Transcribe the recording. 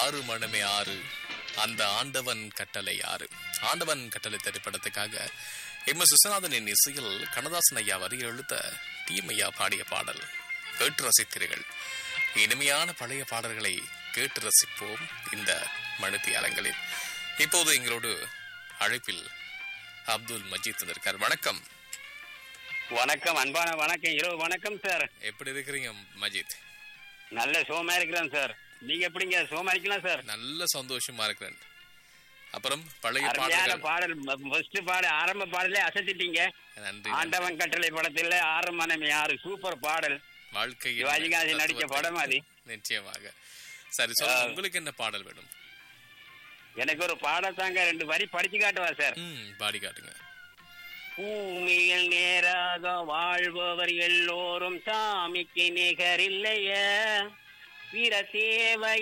ஆறு மனமே ஆறு அந்த ஆண்டவன் கட்டளை ஆறு ஆண்டவன் கட்டளை திரைப்படத்துக்காக எம் எஸ் விஸ்வநாதனின் இசையில் கண்ணதாசன் ஐயா வரி எழுத்த தீமையா பாடிய பாடல் கேட்டு ரசித்தீர்கள் இனிமையான பழைய பாடல்களை கேட்டு ரசிப்போம் இந்த மணித்தியாலங்களில் இப்போது எங்களோடு அழைப்பில் அப்துல் மஜீத் வந்திருக்கார் வணக்கம் வணக்கம் அன்பான வணக்கம் இரவு வணக்கம் சார் எப்படி இருக்கிறீங்க மஜீத் நல்ல சோமா இருக்கிறேன் சார் நீங்க எப்படிங்க சோமா இருக்கலாம் சார் நல்ல சந்தோஷமா இருக்கிறேன் அப்புறம் பழைய அருமையான பாடல்கள் பாடல் ஃபர்ஸ்ட் பாடல் ஆரம்ப பாடலே அசத்திட்டீங்க நன்றி ஆண்டவன் கட்டளை படத்துல ஆறு மனம் யாரு சூப்பர் பாடல் வாழ்க்கையில் சிவாஜிகாசி நடிச்ச தத்துவத்தை- படம் அது நிச்சயமாக சரி சொல்லுங்க உங்களுக்கு என்ன பாடல் வேணும் எனக்கு ஒரு பாடல் தாங்க ரெண்டு வரி படிச்சு காட்டுவா சார் ம் பாடி காட்டுங்க பூமியில் நேராக வாழ்பவர் எல்லோரும் சாமிக்கு நிகரில்லைய வீர சேவை